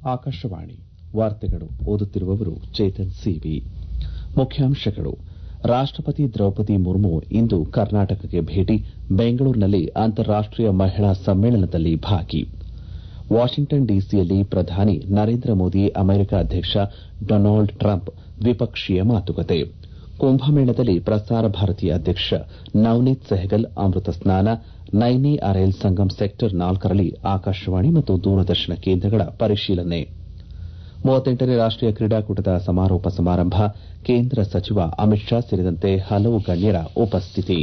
ಆಕಾಶವಾಣಿ ವಾರ್ತೆಗಳು ಓದುತ್ತಿರುವವರು ಚೇತನ್ ಸಿವಿ ಮುಖ್ಯಾಂಶಗಳು ರಾಷ್ಟಪತಿ ದ್ರೌಪದಿ ಮುರ್ಮು ಇಂದು ಕರ್ನಾಟಕಕ್ಕೆ ಭೇಟಿ ಬೆಂಗಳೂರಿನಲ್ಲಿ ಅಂತಾರಾಷ್ಟೀಯ ಮಹಿಳಾ ಸಮ್ಮೇಳನದಲ್ಲಿ ಭಾಗಿ ವಾಷಿಂಗ್ಟನ್ ಡಿಸಿಯಲ್ಲಿ ಪ್ರಧಾನಿ ನರೇಂದ್ರ ಮೋದಿ ಅಮೆರಿಕ ಅಧ್ಯಕ್ಷ ಡೊನಾಲ್ಡ್ ಟ್ರಂಪ್ ದ್ವಿಪಕ್ಷೀಯ ಮಾತುಕತೆ ಕುಂಭಮೇಳದಲ್ಲಿ ಪ್ರಸಾರ ಭಾರತಿ ಅಧ್ಯಕ್ಷ ನವನೀತ್ ಸೆಹಗಲ್ ಅಮೃತ ಸ್ನಾನ ನೈನಿ ಅರೇಲ್ ಸಂಗಮ್ ಸೆಕ್ಟರ್ ನಾಲ್ಕರಲ್ಲಿ ಆಕಾಶವಾಣಿ ಮತ್ತು ದೂರದರ್ಶನ ಕೇಂದ್ರಗಳ ಪರಿಶೀಲನೆ ಮೂವತ್ತೆಂಟನೇ ರಾಷ್ಟೀಯ ಕ್ರೀಡಾಕೂಟದ ಸಮಾರೋಪ ಸಮಾರಂಭ ಕೇಂದ್ರ ಸಚಿವ ಅಮಿತ್ ಶಾ ಸೇರಿದಂತೆ ಹಲವು ಗಣ್ಯರ ಉಪಸ್ಥಿತಿ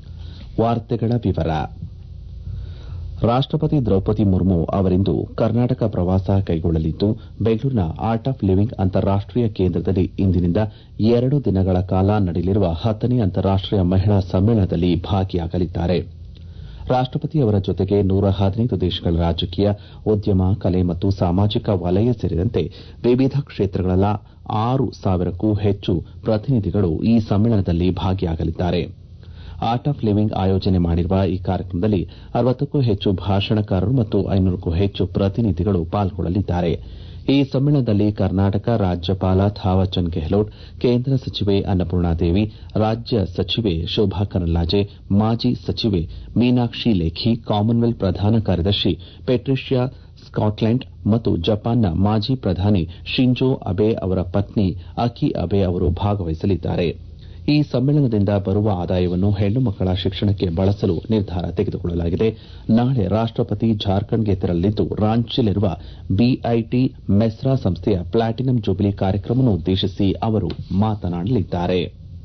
ರಾಷ್ಟಪತಿ ದ್ರೌಪದಿ ಮುರ್ಮು ಅವರಿಂದು ಕರ್ನಾಟಕ ಪ್ರವಾಸ ಕೈಗೊಳ್ಳಲಿದ್ದು ಬೆಂಗಳೂರಿನ ಆರ್ಟ್ ಆಫ್ ಲಿವಿಂಗ್ ಅಂತಾರಾಷ್ಟೀಯ ಕೇಂದ್ರದಲ್ಲಿ ಇಂದಿನಿಂದ ಎರಡು ದಿನಗಳ ಕಾಲ ನಡೆಯಲಿರುವ ಹತ್ತನೇ ಅಂತಾರಾಷ್ಟೀಯ ಮಹಿಳಾ ಸಮ್ಮೇಳನದಲ್ಲಿ ಭಾಗಿಯಾಗಲಿದ್ದಾರೆ ರಾಷ್ಟಪತಿ ಅವರ ಜೊತೆಗೆ ನೂರ ಹದಿನೈದು ದೇಶಗಳ ರಾಜಕೀಯ ಉದ್ಯಮ ಕಲೆ ಮತ್ತು ಸಾಮಾಜಿಕ ವಲಯ ಸೇರಿದಂತೆ ವಿವಿಧ ಕ್ಷೇತ್ರಗಳ ಆರು ಸಾವಿರಕ್ಕೂ ಹೆಚ್ಚು ಪ್ರತಿನಿಧಿಗಳು ಈ ಸಮ್ಮೇಳನದಲ್ಲಿ ಭಾಗಿಯಾಗಲಿದ್ದಾರೆ ಆರ್ಟ್ ಆಫ್ ಲಿವಿಂಗ್ ಆಯೋಜನೆ ಮಾಡಿರುವ ಈ ಕಾರ್ಯಕ್ರಮದಲ್ಲಿ ಅರವತ್ತಕ್ಕೂ ಹೆಚ್ಚು ಭಾಷಣಕಾರರು ಮತ್ತು ಐನೂರಕ್ಕೂ ಹೆಚ್ಚು ಪ್ರತಿನಿಧಿಗಳು ಪಾಲ್ಗೊಳ್ಳಲಿದ್ದಾರೆ ಈ ಸಮ್ಮೇಳನದಲ್ಲಿ ಕರ್ನಾಟಕ ರಾಜ್ಯಪಾಲ ಥಾವರ್ಚಂದ್ ಗೆಹ್ಲೋಟ್ ಕೇಂದ್ರ ಸಚಿವೆ ಅನ್ನಪೂರ್ಣಾದೇವಿ ರಾಜ್ಯ ಸಚಿವೆ ಶೋಭಾ ಕರಂದ್ಲಾಜೆ ಮಾಜಿ ಸಚಿವೆ ಮೀನಾಕ್ಷಿ ಲೇಖಿ ಕಾಮನ್ವೆಲ್ತ್ ಪ್ರಧಾನ ಕಾರ್ಯದರ್ಶಿ ಪೆಟ್ರಿಷಿಯಾ ಸ್ಕಾಟ್ಲೆಂಡ್ ಮತ್ತು ಜಪಾನ್ನ ಮಾಜಿ ಪ್ರಧಾನಿ ಶಿಂಜೋ ಅಬೆ ಅವರ ಪತ್ನಿ ಅಕಿ ಅಬೆ ಅವರು ಭಾಗವಹಿಸಲಿದ್ದಾರೆ ಈ ಸಮ್ಮೇಳನದಿಂದ ಬರುವ ಆದಾಯವನ್ನು ಹೆಣ್ಣು ಮಕ್ಕಳ ಶಿಕ್ಷಣಕ್ಕೆ ಬಳಸಲು ನಿರ್ಧಾರ ತೆಗೆದುಕೊಳ್ಳಲಾಗಿದೆ ನಾಳೆ ರಾಷ್ಟಪತಿ ಜಾರ್ಖಂಡ್ಗೆ ತೆರಳಲಿದ್ದು ರಾಂಚಿಯಲ್ಲಿರುವ ಬಿಐಟಿ ಮೆಸ್ರಾ ಸಂಸ್ಥೆಯ ಪ್ಲಾಟಿನಂ ಜೂಬಿಲಿ ಕಾರ್ಯಕ್ರಮವನ್ನುದ್ದೇಶಿಸಿ ಅವರು ಮಾತನಾಡಲಿದ್ದಾರೆ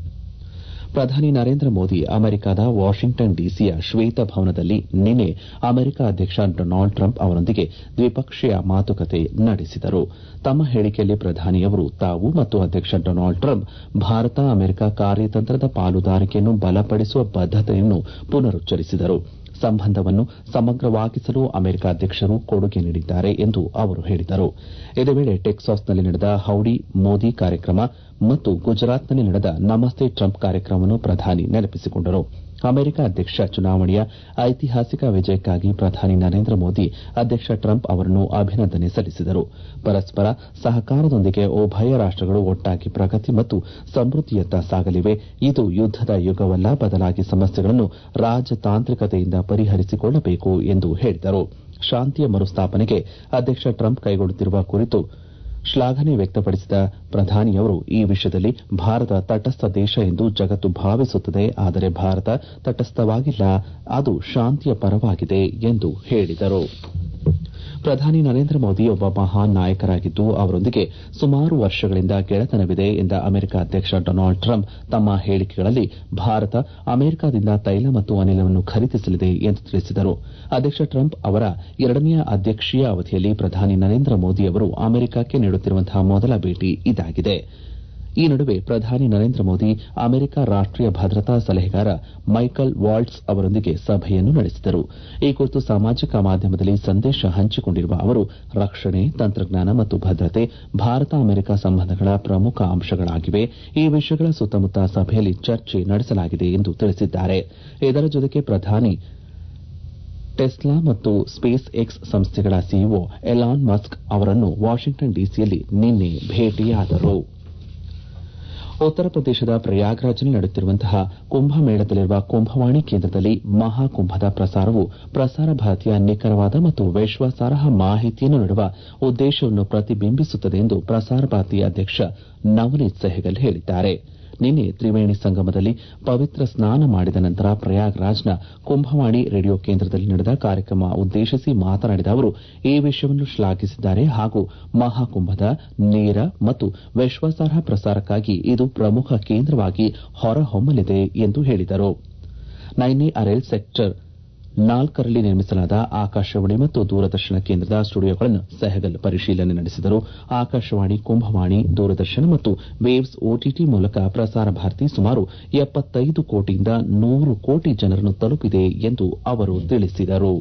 ಪ್ರಧಾನಿ ನರೇಂದ್ರ ಮೋದಿ ಅಮೆರಿಕದ ವಾಷಿಂಗ್ಟನ್ ಡಿಸಿಯ ಶ್ವೇತಭವನದಲ್ಲಿ ನಿನ್ನೆ ಅಮೆರಿಕ ಅಧ್ಯಕ್ಷ ಡೊನಾಲ್ಡ್ ಟ್ರಂಪ್ ಅವರೊಂದಿಗೆ ದ್ವಿಪಕ್ಷೀಯ ಮಾತುಕತೆ ನಡೆಸಿದರು ತಮ್ಮ ಹೇಳಿಕೆಯಲ್ಲಿ ಪ್ರಧಾನಿಯವರು ತಾವು ಮತ್ತು ಅಧ್ಯಕ್ಷ ಡೊನಾಲ್ಡ್ ಟ್ರಂಪ್ ಭಾರತ ಅಮೆರಿಕ ಕಾರ್ಯತಂತ್ರದ ಪಾಲುದಾರಿಕೆಯನ್ನು ಬಲಪಡಿಸುವ ಬದ್ದತೆಯನ್ನು ಪುನರುಚ್ಚರಿಸಿದರು ಸಂಬಂಧವನ್ನು ಸಮಗ್ರವಾಗಿಸಲು ಅಮೆರಿಕ ಅಧ್ಯಕ್ಷರು ಕೊಡುಗೆ ನೀಡಿದ್ದಾರೆ ಎಂದು ಅವರು ಹೇಳಿದರು ಇದೇ ವೇಳೆ ಟೆಕ್ಸಾಸ್ನಲ್ಲಿ ನಡೆದ ಹೌಡಿ ಮೋದಿ ಕಾರ್ಯಕ್ರಮ ಮತ್ತು ಗುಜರಾತ್ನಲ್ಲಿ ನಡೆದ ನಮಸ್ತೆ ಟ್ರಂಪ್ ಕಾರ್ಯಕ್ರಮವನ್ನು ಪ್ರಧಾನಿ ನೆನಪಿಸಿಕೊಂಡರು ಅಮೆರಿಕ ಅಧ್ಯಕ್ಷ ಚುನಾವಣೆಯ ಐತಿಹಾಸಿಕ ವಿಜಯಕ್ಕಾಗಿ ಪ್ರಧಾನಿ ನರೇಂದ್ರ ಮೋದಿ ಅಧ್ಯಕ್ಷ ಟ್ರಂಪ್ ಅವರನ್ನು ಅಭಿನಂದನೆ ಸಲ್ಲಿಸಿದರು ಪರಸ್ಪರ ಸಹಕಾರದೊಂದಿಗೆ ಉಭಯ ರಾಷ್ಟಗಳು ಒಟ್ಟಾಗಿ ಪ್ರಗತಿ ಮತ್ತು ಸಮೃದ್ದಿಯತ್ತ ಸಾಗಲಿವೆ ಇದು ಯುದ್ದದ ಯುಗವಲ್ಲ ಬದಲಾಗಿ ಸಮಸ್ಯೆಗಳನ್ನು ರಾಜತಾಂತ್ರಿಕತೆಯಿಂದ ಪರಿಹರಿಸಿಕೊಳ್ಳಬೇಕು ಎಂದು ಹೇಳಿದರು ಶಾಂತಿಯ ಮರುಸ್ಥಾಪನೆಗೆ ಅಧ್ಯಕ್ಷ ಟ್ರಂಪ್ ಕೈಗೊಳ್ಳುತ್ತಿರುವ ಕುರಿತು ಶ್ಲಾಘನೆ ವ್ಯಕ್ತಪಡಿಸಿದ ಪ್ರಧಾನಿಯವರು ಈ ವಿಷಯದಲ್ಲಿ ಭಾರತ ತಟಸ್ಥ ದೇಶ ಎಂದು ಜಗತ್ತು ಭಾವಿಸುತ್ತದೆ ಆದರೆ ಭಾರತ ತಟಸ್ಥವಾಗಿಲ್ಲ ಅದು ಶಾಂತಿಯ ಪರವಾಗಿದೆ ಎಂದು ಹೇಳಿದರು ಪ್ರಧಾನಿ ನರೇಂದ್ರ ಮೋದಿ ಒಬ್ಬ ಮಹಾನ್ ನಾಯಕರಾಗಿದ್ದು ಅವರೊಂದಿಗೆ ಸುಮಾರು ವರ್ಷಗಳಿಂದ ಗೆಳೆತನವಿದೆ ಎಂದ ಅಮೆರಿಕ ಅಧ್ಯಕ್ಷ ಡೊನಾಲ್ಡ್ ಟ್ರಂಪ್ ತಮ್ಮ ಹೇಳಿಕೆಗಳಲ್ಲಿ ಭಾರತ ಅಮೆರಿಕದಿಂದ ತೈಲ ಮತ್ತು ಅನಿಲವನ್ನು ಖರೀದಿಸಲಿದೆ ಎಂದು ತಿಳಿಸಿದರು ಅಧ್ಯಕ್ಷ ಟ್ರಂಪ್ ಅವರ ಎರಡನೆಯ ಅಧ್ಯಕ್ಷೀಯ ಅವಧಿಯಲ್ಲಿ ಪ್ರಧಾನಿ ನರೇಂದ್ರ ಮೋದಿ ಅವರು ಅಮೆರಿಕಕ್ಕೆ ನೀಡುತ್ತಿರುವಂತಹ ಮೊದಲ ಭೇಟಿ ಇದಾಗಿದೆ ಈ ನಡುವೆ ಪ್ರಧಾನಿ ನರೇಂದ್ರ ಮೋದಿ ಅಮೆರಿಕ ರಾಷ್ಟೀಯ ಭದ್ರತಾ ಸಲಹೆಗಾರ ಮೈಕಲ್ ವಾಲ್ಟ್ಸ್ ಅವರೊಂದಿಗೆ ಸಭೆಯನ್ನು ನಡೆಸಿದರು ಈ ಕುರಿತು ಸಾಮಾಜಿಕ ಮಾಧ್ಯಮದಲ್ಲಿ ಸಂದೇಶ ಹಂಚಿಕೊಂಡಿರುವ ಅವರು ರಕ್ಷಣೆ ತಂತ್ರಜ್ಞಾನ ಮತ್ತು ಭದ್ರತೆ ಭಾರತ ಅಮೆರಿಕ ಸಂಬಂಧಗಳ ಪ್ರಮುಖ ಅಂಶಗಳಾಗಿವೆ ಈ ವಿಷಯಗಳ ಸುತ್ತಮುತ್ತ ಸಭೆಯಲ್ಲಿ ಚರ್ಚೆ ನಡೆಸಲಾಗಿದೆ ಎಂದು ತಿಳಿಸಿದ್ದಾರೆ ಇದರ ಜೊತೆಗೆ ಪ್ರಧಾನಿ ಟೆಸ್ಲಾ ಮತ್ತು ಸ್ಪೇಸ್ ಎಕ್ಸ್ ಸಂಸ್ಥೆಗಳ ಸಿಇಒ ಎಲಾನ್ ಮಸ್ಕ್ ಅವರನ್ನು ವಾಷಿಂಗ್ಟನ್ ಡಿಸಿಯಲ್ಲಿ ನಿನ್ನೆ ಭೇಟಿಯಾದರು ಉತ್ತರ ಪ್ರದೇಶದ ಪ್ರಯಾಗ್ರಾಜ್ನಲ್ಲಿ ನಡೆಯುತ್ತಿರುವಂತಹ ಕುಂಭಮೇಳದಲ್ಲಿರುವ ಕುಂಭವಾಣಿ ಕೇಂದ್ರದಲ್ಲಿ ಮಹಾಕುಂಭದ ಪ್ರಸಾರವು ಪ್ರಸಾರ ಭಾರತಿಯ ನಿಖರವಾದ ಮತ್ತು ವಿಶ್ವಾಸಾರ್ಹ ಮಾಹಿತಿಯನ್ನು ನೀಡುವ ಉದ್ದೇಶವನ್ನು ಪ್ರತಿಬಿಂಬಿಸುತ್ತದೆ ಎಂದು ಪ್ರಸಾರ ಭಾರತಿ ಅಧ್ಯಕ್ಷ ನವನೀತ್ ಸೆಹಗಲ್ ಹೇಳಿದ್ದಾರೆ ನಿನ್ನೆ ತ್ರಿವೇಣಿ ಸಂಗಮದಲ್ಲಿ ಪವಿತ್ರ ಸ್ನಾನ ಮಾಡಿದ ನಂತರ ಪ್ರಯಾಗ್ರಾಜ್ನ ಕುಂಭವಾಣಿ ರೇಡಿಯೋ ಕೇಂದ್ರದಲ್ಲಿ ನಡೆದ ಕಾರ್ಯಕ್ರಮ ಉದ್ದೇಶಿಸಿ ಮಾತನಾಡಿದ ಅವರು ಈ ವಿಷಯವನ್ನು ಶ್ಲಾಘಿಸಿದ್ದಾರೆ ಹಾಗೂ ಮಹಾಕುಂಭದ ನೇರ ಮತ್ತು ವಿಶ್ವಾಸಾರ್ಹ ಪ್ರಸಾರಕ್ಕಾಗಿ ಇದು ಪ್ರಮುಖ ಕೇಂದ್ರವಾಗಿ ಹೊರಹೊಮ್ಮಲಿದೆ ಎಂದು ಹೇಳಿದರು ನೈನಿ ಅರೇಲ್ ಸೆಕ್ಟರ್ ನಾಲ್ಕರಲ್ಲಿ ನಿರ್ಮಿಸಲಾದ ಆಕಾಶವಾಣಿ ಮತ್ತು ದೂರದರ್ಶನ ಕೇಂದ್ರದ ಸ್ಟುಡಿಯೋಗಳನ್ನು ಸೆಹಗಲ್ ಪರಿಶೀಲನೆ ನಡೆಸಿದರು ಆಕಾಶವಾಣಿ ಕುಂಭವಾಣಿ ದೂರದರ್ಶನ ಮತ್ತು ವೇವ್ಸ್ ಓಟಿಟಿ ಮೂಲಕ ಪ್ರಸಾರ ಭಾರತಿ ಸುಮಾರು ಎಪ್ಪತ್ತೈದು ಕೋಟಿಯಿಂದ ನೂರು ಕೋಟಿ ಜನರನ್ನು ತಲುಪಿದೆ ಎಂದು ಅವರು ತಿಳಿಸಿದರು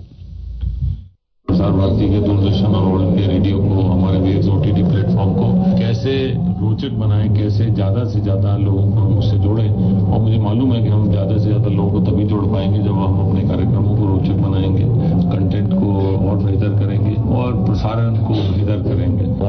प्रसार भारती के दूरदर्शन और ऑल इंडिया रेडियो को हमारे वेव्स ओटीटी प्लेटफॉर्म को कैसे रोचक बनाएं कैसे ज्यादा से ज्यादा लोगों को हम उससे जोड़ें और मुझे मालूम है कि हम ज्यादा से ज्यादा लोगों को तभी जोड़ पाएंगे जब हम अपने कार्यक्रमों को रोचक बनाएंगे कंटेंट को और बेहतर करेंगे और प्रसारण को बेहतर करेंगे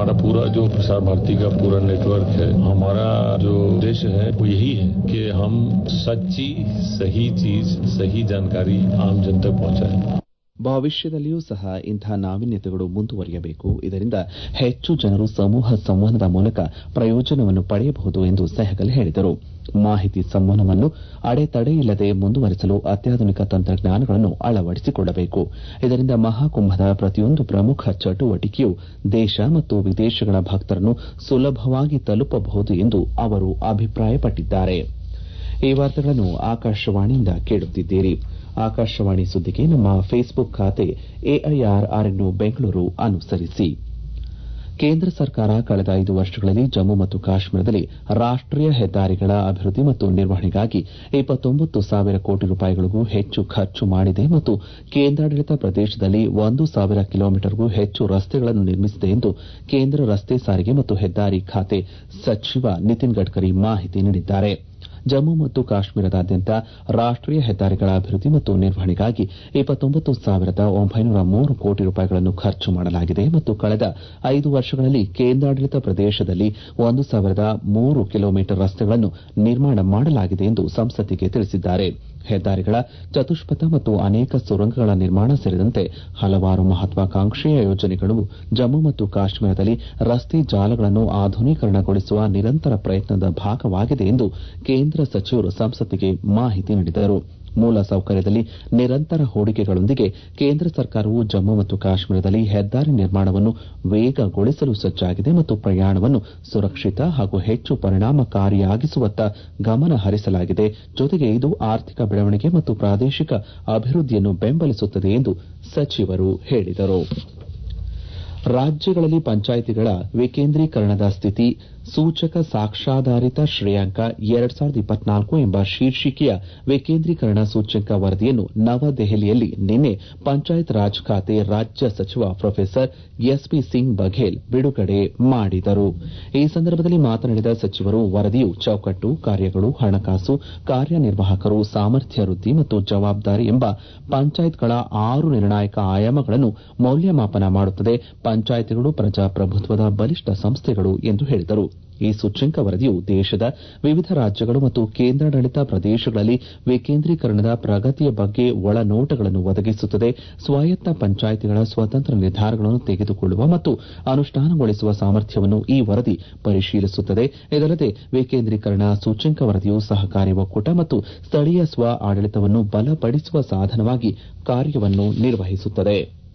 हमारा पूरा जो प्रसार भारती का पूरा नेटवर्क है हमारा जो उद्देश्य है वो यही है कि हम सच्ची सही चीज सही जानकारी आम जन तक पहुंचाएं ಭವಿಷ್ಯದಲ್ಲಿಯೂ ಸಹ ಇಂತಹ ನಾವೀನ್ಯತೆಗಳು ಮುಂದುವರಿಯಬೇಕು ಇದರಿಂದ ಹೆಚ್ಚು ಜನರು ಸಮೂಹ ಸಂವಹನದ ಮೂಲಕ ಪ್ರಯೋಜನವನ್ನು ಪಡೆಯಬಹುದು ಎಂದು ಸೆಹಗಲ್ ಹೇಳಿದರು ಮಾಹಿತಿ ಸಂವಹನವನ್ನು ಅಡೆತಡೆಯಿಲ್ಲದೆ ಮುಂದುವರಿಸಲು ಅತ್ಯಾಧುನಿಕ ತಂತ್ರಜ್ಞಾನಗಳನ್ನು ಅಳವಡಿಸಿಕೊಳ್ಳಬೇಕು ಇದರಿಂದ ಮಹಾಕುಂಭದ ಪ್ರತಿಯೊಂದು ಪ್ರಮುಖ ಚಟುವಟಿಕೆಯು ದೇಶ ಮತ್ತು ವಿದೇಶಗಳ ಭಕ್ತರನ್ನು ಸುಲಭವಾಗಿ ತಲುಪಬಹುದು ಎಂದು ಅವರು ಅಭಿಪ್ರಾಯಪಟ್ಟಿದ್ದಾರೆ ಈ ವಾರ್ತೆಗಳನ್ನು ಆಕಾಶವಾಣಿಯಿಂದ ಕೇಳುತ್ತಿದ್ದೀರಿ ಆಕಾಶವಾಣಿ ಸುದ್ದಿಗೆ ನಮ್ಮ ಫೇಸ್ಬುಕ್ ಖಾತೆ ಎಐಆರ್ ಆರ್ಎನ್ಯು ಬೆಂಗಳೂರು ಅನುಸರಿಸಿ ಕೇಂದ್ರ ಸರ್ಕಾರ ಕಳೆದ ಐದು ವರ್ಷಗಳಲ್ಲಿ ಜಮ್ಮು ಮತ್ತು ಕಾಶ್ಮೀರದಲ್ಲಿ ರಾಷ್ಟೀಯ ಹೆದ್ದಾರಿಗಳ ಅಭಿವೃದ್ಧಿ ಮತ್ತು ನಿರ್ವಹಣೆಗಾಗಿ ಇಪ್ಪತ್ತೊಂಬತ್ತು ಸಾವಿರ ಕೋಟಿ ರೂಪಾಯಿಗಳಿಗೂ ಹೆಚ್ಚು ಖರ್ಚು ಮಾಡಿದೆ ಮತ್ತು ಕೇಂದ್ರಾಡಳಿತ ಪ್ರದೇಶದಲ್ಲಿ ಒಂದು ಸಾವಿರ ಕಿಲೋಮೀಟರ್ಗೂ ಹೆಚ್ಚು ರಸ್ತೆಗಳನ್ನು ನಿರ್ಮಿಸಿದೆ ಎಂದು ಕೇಂದ್ರ ರಸ್ತೆ ಸಾರಿಗೆ ಮತ್ತು ಹೆದ್ದಾರಿ ಖಾತೆ ಸಚಿವ ನಿತಿನ್ ಗಡ್ಕರಿ ಮಾಹಿತಿ ನೀಡಿದ್ದಾರೆ ಜಮ್ಮು ಮತ್ತು ಕಾಶ್ಮೀರದಾದ್ಯಂತ ರಾಷ್ಟೀಯ ಹೆದ್ದಾರಿಗಳ ಅಭಿವೃದ್ಧಿ ಮತ್ತು ನಿರ್ವಹಣೆಗಾಗಿ ಇಪ್ಪತ್ತೊಂಬತ್ತು ಸಾವಿರದ ಒಂಬೈನೂರ ಮೂರು ಕೋಟಿ ರೂಪಾಯಿಗಳನ್ನು ಖರ್ಚು ಮಾಡಲಾಗಿದೆ ಮತ್ತು ಕಳೆದ ಐದು ವರ್ಷಗಳಲ್ಲಿ ಕೇಂದ್ರಾಡಳಿತ ಪ್ರದೇಶದಲ್ಲಿ ಒಂದು ಸಾವಿರದ ಮೂರು ಕಿಲೋಮೀಟರ್ ರಸ್ತೆಗಳನ್ನು ನಿರ್ಮಾಣ ಮಾಡಲಾಗಿದೆ ಎಂದು ಸಂಸತ್ತಿಗೆ ತಿಳಿಸಿದ್ದಾರೆ ಹೆದ್ದಾರಿಗಳ ಚತುಷ್ಪಥ ಮತ್ತು ಅನೇಕ ಸುರಂಗಗಳ ನಿರ್ಮಾಣ ಸೇರಿದಂತೆ ಹಲವಾರು ಮಹತ್ವಾಕಾಂಕ್ಷೆಯ ಯೋಜನೆಗಳು ಜಮ್ಮು ಮತ್ತು ಕಾಶ್ಮೀರದಲ್ಲಿ ರಸ್ತೆ ಜಾಲಗಳನ್ನು ಆಧುನೀಕರಣಗೊಳಿಸುವ ನಿರಂತರ ಪ್ರಯತ್ನದ ಭಾಗವಾಗಿದೆ ಎಂದು ಕೇಂದ್ರ ಸಚಿವರು ಸಂಸತ್ತಿಗೆ ಮಾಹಿತಿ ನೀಡಿದರು ಮೂಲ ಸೌಕರ್ಯದಲ್ಲಿ ನಿರಂತರ ಹೂಡಿಕೆಗಳೊಂದಿಗೆ ಕೇಂದ್ರ ಸರ್ಕಾರವು ಜಮ್ಮು ಮತ್ತು ಕಾಶ್ಮೀರದಲ್ಲಿ ಹೆದ್ದಾರಿ ನಿರ್ಮಾಣವನ್ನು ವೇಗಗೊಳಿಸಲು ಸಜ್ಜಾಗಿದೆ ಮತ್ತು ಪ್ರಯಾಣವನ್ನು ಸುರಕ್ಷಿತ ಹಾಗೂ ಹೆಚ್ಚು ಪರಿಣಾಮಕಾರಿಯಾಗಿಸುವತ್ತ ಗಮನ ಹರಿಸಲಾಗಿದೆ ಜೊತೆಗೆ ಇದು ಆರ್ಥಿಕ ಬೆಳವಣಿಗೆ ಮತ್ತು ಪ್ರಾದೇಶಿಕ ಅಭಿವೃದ್ಧಿಯನ್ನು ಬೆಂಬಲಿಸುತ್ತದೆ ಎಂದು ಸಚಿವರು ಹೇಳಿದರು ರಾಜ್ಯಗಳಲ್ಲಿ ಪಂಚಾಯಿತಿಗಳ ವಿಕೇಂದ್ರೀಕರಣದ ಸ್ಥಿತಿ ಸೂಚಕ ಸಾಕ್ಷ್ಯಾಧಾರಿತ ಶ್ರೇಯಾಂಕ ಎರಡ್ ಸಾವಿರದ ಇಪ್ಪತ್ನಾಲ್ಕು ಎಂಬ ಶೀರ್ಷಿಕೆಯ ವಿಕೇಂದ್ರೀಕರಣ ಸೂಚ್ಯಂಕ ವರದಿಯನ್ನು ನವದೆಹಲಿಯಲ್ಲಿ ನಿನ್ನೆ ಪಂಚಾಯತ್ ರಾಜ್ ಖಾತೆ ರಾಜ್ಯ ಸಚಿವ ಪ್ರೊಫೆಸರ್ ಎಸ್ಪಿ ಸಿಂಗ್ ಬಘೇಲ್ ಬಿಡುಗಡೆ ಮಾಡಿದರು ಈ ಸಂದರ್ಭದಲ್ಲಿ ಮಾತನಾಡಿದ ಸಚಿವರು ವರದಿಯು ಚೌಕಟ್ಟು ಕಾರ್ಯಗಳು ಹಣಕಾಸು ಕಾರ್ಯನಿರ್ವಾಹಕರು ಸಾಮರ್ಥ್ಯ ವೃದ್ಧಿ ಮತ್ತು ಜವಾಬ್ದಾರಿ ಎಂಬ ಪಂಚಾಯತ್ಗಳ ಆರು ನಿರ್ಣಾಯಕ ಆಯಾಮಗಳನ್ನು ಮೌಲ್ಯಮಾಪನ ಮಾಡುತ್ತದೆ ಪಂಚಾಯತ್ಗಳು ಪ್ರಜಾಪ್ರಭುತ್ವದ ಬಲಿಷ್ಠ ಸಂಸ್ಥೆಗಳು ಎಂದು ಹೇಳಿದರು ಈ ಸೂಚ್ಯಂಕ ವರದಿಯು ದೇಶದ ವಿವಿಧ ರಾಜ್ಯಗಳು ಮತ್ತು ಕೇಂದ್ರಾಡಳಿತ ಪ್ರದೇಶಗಳಲ್ಲಿ ವಿಕೇಂದ್ರೀಕರಣದ ಪ್ರಗತಿಯ ಬಗ್ಗೆ ಒಳನೋಟಗಳನ್ನು ಒದಗಿಸುತ್ತದೆ ಸ್ವಾಯತ್ತ ಪಂಚಾಯಿತಿಗಳ ಸ್ವತಂತ್ರ ನಿರ್ಧಾರಗಳನ್ನು ತೆಗೆದುಕೊಳ್ಳುವ ಮತ್ತು ಅನುಷ್ಠಾನಗೊಳಿಸುವ ಸಾಮರ್ಥ್ಯವನ್ನು ಈ ವರದಿ ಪರಿಶೀಲಿಸುತ್ತದೆ ಇದಲ್ಲದೆ ವಿಕೇಂದ್ರೀಕರಣ ಸೂಚ್ಯಂಕ ವರದಿಯು ಸಹಕಾರಿ ಒಕ್ಕೂಟ ಮತ್ತು ಸ್ಥಳೀಯ ಸ್ವ ಆಡಳಿತವನ್ನು ಬಲಪಡಿಸುವ ಸಾಧನವಾಗಿ ಕಾರ್ಯವನ್ನು ನಿರ್ವಹಿಸುತ್ತದೆ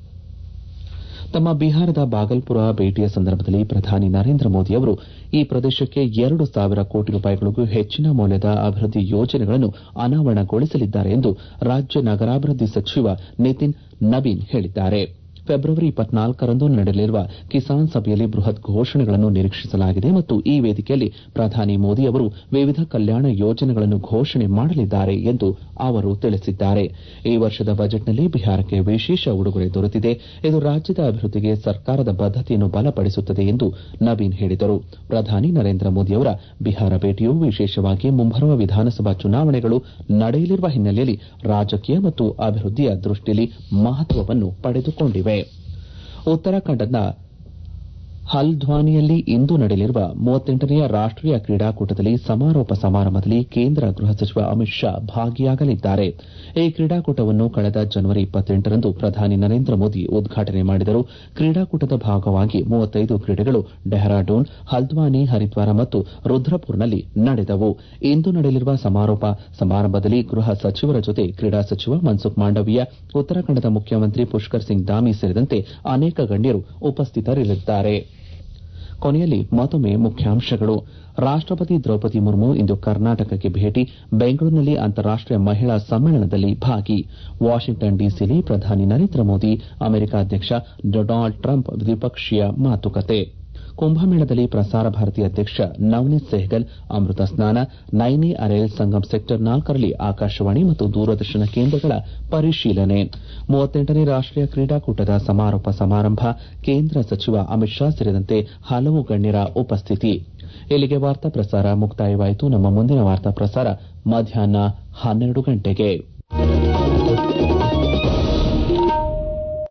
ತಮ್ಮ ಬಿಹಾರದ ಬಾಗಲ್ಪುರ ಭೇಟಿಯ ಸಂದರ್ಭದಲ್ಲಿ ಪ್ರಧಾನಿ ನರೇಂದ್ರ ಮೋದಿ ಅವರು ಈ ಪ್ರದೇಶಕ್ಕೆ ಎರಡು ಸಾವಿರ ಕೋಟಿ ರೂಪಾಯಿಗಳಿಗೂ ಹೆಚ್ಚಿನ ಮೌಲ್ಯದ ಅಭಿವೃದ್ಧಿ ಯೋಜನೆಗಳನ್ನು ಅನಾವರಣಗೊಳಿಸಲಿದ್ದಾರೆ ಎಂದು ರಾಜ್ಯ ನಗರಾಭಿವೃದ್ಧಿ ಸಚಿವ ನಿತಿನ್ ನಬೀನ್ ಹೇಳಿದ್ದಾರೆ ಫೆಬ್ರವರಿ ಇಪ್ಪತ್ನಾಲ್ಕರಂದು ನಡೆಯಲಿರುವ ಕಿಸಾನ್ ಸಭೆಯಲ್ಲಿ ಬೃಹತ್ ಘೋಷಣೆಗಳನ್ನು ನಿರೀಕ್ಷಿಸಲಾಗಿದೆ ಮತ್ತು ಈ ವೇದಿಕೆಯಲ್ಲಿ ಪ್ರಧಾನಿ ಮೋದಿ ಅವರು ವಿವಿಧ ಕಲ್ಯಾಣ ಯೋಜನೆಗಳನ್ನು ಘೋಷಣೆ ಮಾಡಲಿದ್ದಾರೆ ಎಂದು ಅವರು ತಿಳಿಸಿದ್ದಾರೆ ಈ ವರ್ಷದ ಬಜೆಟ್ನಲ್ಲಿ ಬಿಹಾರಕ್ಕೆ ವಿಶೇಷ ಉಡುಗೊರೆ ದೊರೆತಿದೆ ಇದು ರಾಜ್ಯದ ಅಭಿವೃದ್ಧಿಗೆ ಸರ್ಕಾರದ ಬದ್ದತೆಯನ್ನು ಬಲಪಡಿಸುತ್ತದೆ ಎಂದು ನಬೀನ್ ಹೇಳಿದರು ಪ್ರಧಾನಿ ನರೇಂದ್ರ ಮೋದಿ ಅವರ ಬಿಹಾರ ಭೇಟಿಯು ವಿಶೇಷವಾಗಿ ಮುಂಬರುವ ವಿಧಾನಸಭಾ ಚುನಾವಣೆಗಳು ನಡೆಯಲಿರುವ ಹಿನ್ನೆಲೆಯಲ್ಲಿ ರಾಜಕೀಯ ಮತ್ತು ಅಭಿವೃದ್ಧಿಯ ದೃಷ್ಟಿಯಲ್ಲಿ ಮಹತ್ವವನ್ನು ಪಡೆದುಕೊಂಡಿವೆ ಉತ್ತರಾಖಂಡದ ಹಲ್ದ್ವಾನಿಯಲ್ಲಿ ಇಂದು ನಡೆಯಲಿರುವ ಮೂವತ್ತೆಂಟನೆಯ ರಾಷ್ಟೀಯ ಕ್ರೀಡಾಕೂಟದಲ್ಲಿ ಸಮಾರೋಪ ಸಮಾರಂಭದಲ್ಲಿ ಕೇಂದ್ರ ಗೃಹ ಸಚಿವ ಅಮಿತ್ ಶಾ ಭಾಗಿಯಾಗಲಿದ್ದಾರೆ ಈ ಕ್ರೀಡಾಕೂಟವನ್ನು ಕಳೆದ ಜನವರಿ ಇಪ್ಪತ್ತೆಂಟರಂದು ಪ್ರಧಾನಿ ನರೇಂದ್ರ ಮೋದಿ ಉದ್ಘಾಟನೆ ಮಾಡಿದರು ಕ್ರೀಡಾಕೂಟದ ಭಾಗವಾಗಿ ಮೂವತ್ತೈದು ಕ್ರೀಡೆಗಳು ಡೆಹ್ರಾಡೂನ್ ಹಲ್ದ್ವಾನಿ ಹರಿದ್ವಾರ ಮತ್ತು ರುದ್ರಪುರ್ನಲ್ಲಿ ನಡೆದವು ಇಂದು ನಡೆಯಲಿರುವ ಸಮಾರೋಪ ಸಮಾರಂಭದಲ್ಲಿ ಗೃಹ ಸಚಿವರ ಜೊತೆ ಕ್ರೀಡಾ ಸಚಿವ ಮನ್ಸುಖ್ ಮಾಂಡವೀಯ ಉತ್ತರಾಖಂಡದ ಮುಖ್ಯಮಂತ್ರಿ ಪುಷ್ಕರ್ ಸಿಂಗ್ ಧಾಮಿ ಸೇರಿದಂತೆ ಅನೇಕ ಗಣ್ಯರು ಉಪಸ್ಥಿತರಿರಲಿದ್ದಾರೆ ಕೊನೆಯಲ್ಲಿ ಮತ್ತೊಮ್ಮೆ ಮುಖ್ಯಾಂಶಗಳು ರಾಷ್ಟಪತಿ ದ್ರೌಪದಿ ಮುರ್ಮು ಇಂದು ಕರ್ನಾಟಕಕ್ಕೆ ಭೇಟಿ ಬೆಂಗಳೂರಿನಲ್ಲಿ ಅಂತಾರಾಷ್ಟೀಯ ಮಹಿಳಾ ಸಮ್ಮೇಳನದಲ್ಲಿ ಭಾಗಿ ವಾಷಿಂಗ್ಟನ್ ಡಿಸಿಯಲ್ಲಿ ಪ್ರಧಾನಿ ನರೇಂದ್ರ ಮೋದಿ ಅಮೆರಿಕ ಅಧ್ಯಕ್ಷ ಡೊನಾಲ್ಡ್ ಟ್ರಂಪ್ ದ್ವಿಪಕ್ಷೀಯ ಮಾತುಕತೆ ಕುಂಭಮೇಳದಲ್ಲಿ ಪ್ರಸಾರ ಭಾರತಿ ಅಧ್ಯಕ್ಷ ನವನೀತ್ ಸೆಹ್ಗಲ್ ಅಮೃತ ಸ್ನಾನ ನೈನಿ ಅರೇಲ್ ಸಂಗಮ್ ಸೆಕ್ಟರ್ ನಾಲ್ಕರಲ್ಲಿ ಆಕಾಶವಾಣಿ ಮತ್ತು ದೂರದರ್ಶನ ಕೇಂದ್ರಗಳ ಪರಿಶೀಲನೆ ಮೂವತ್ತೆಂಟನೇ ರಾಷ್ಟೀಯ ಕ್ರೀಡಾಕೂಟದ ಸಮಾರೋಪ ಸಮಾರಂಭ ಕೇಂದ್ರ ಸಚಿವ ಅಮಿತ್ ಶಾ ಸೇರಿದಂತೆ ಹಲವು ಗಣ್ಯರ ಉಪಸ್ಥಿತಿ ಇಲ್ಲಿಗೆ ವಾರ್ತಾ ಪ್ರಸಾರ ಮುಕ್ತಾಯವಾಯಿತು ನಮ್ಮ ಮುಂದಿನ ವಾರ್ತಾ ಪ್ರಸಾರ ಮಧ್ಯಾಹ್ನ ಹನ್ನೆರಡು ಗಂಟೆಗೆ